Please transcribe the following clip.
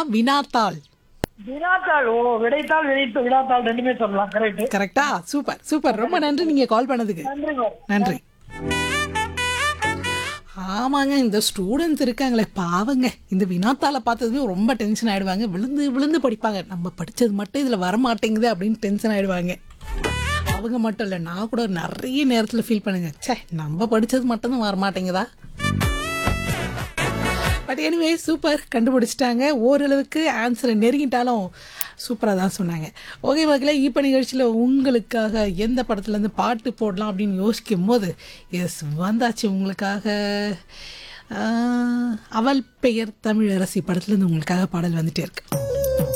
வினாத்தாள் வினாத்தாள் ஓ விடைத்தாள் விடைத்து வினாத்தாள் ரெண்டுமே சொல்லலாம் கரெக்ட் கரெக்டா சூப்பர் சூப்பர் ரொம்ப நன்றி நீங்க கால் பண்ணதுக்கு நன்றி மேம் நன்றி ஆமாங்க இந்த ஸ்டூடெண்ட்ஸ் இருக்காங்களே பாவங்க இந்த வினாத்தாளை பார்த்ததுமே ரொம்ப டென்ஷன் ஆயிடுவாங்க விழுந்து விழுந்து படிப்பாங்க நம்ம படிச்சது மட்டும் இதில் வரமாட்டேங்குது அப்படின்னு டென்ஷன் ஆயிடுவாங்க அவங்க மட்டும் இல்லை நான் கூட நிறைய நேரத்தில் ஃபீல் பண்ணுங்க ச்சே நம்ம படிச்சது மட்டும்தான் வரமாட்டேங்குதா பட் எனிவே சூப்பர் கண்டுபிடிச்சிட்டாங்க ஓரளவுக்கு ஆன்சரை நெருங்கிட்டாலும் சூப்பராக தான் சொன்னாங்க ஓகே மக்களே இப்போ நிகழ்ச்சியில் உங்களுக்காக எந்த படத்துலேருந்து பாட்டு போடலாம் அப்படின்னு யோசிக்கும் போது எஸ் வந்தாச்சு உங்களுக்காக ஆஹ், அவள் பெயர் தமிழரசி படத்துலேருந்து உங்களுக்காக பாடல் வந்துட்டே இருக்கு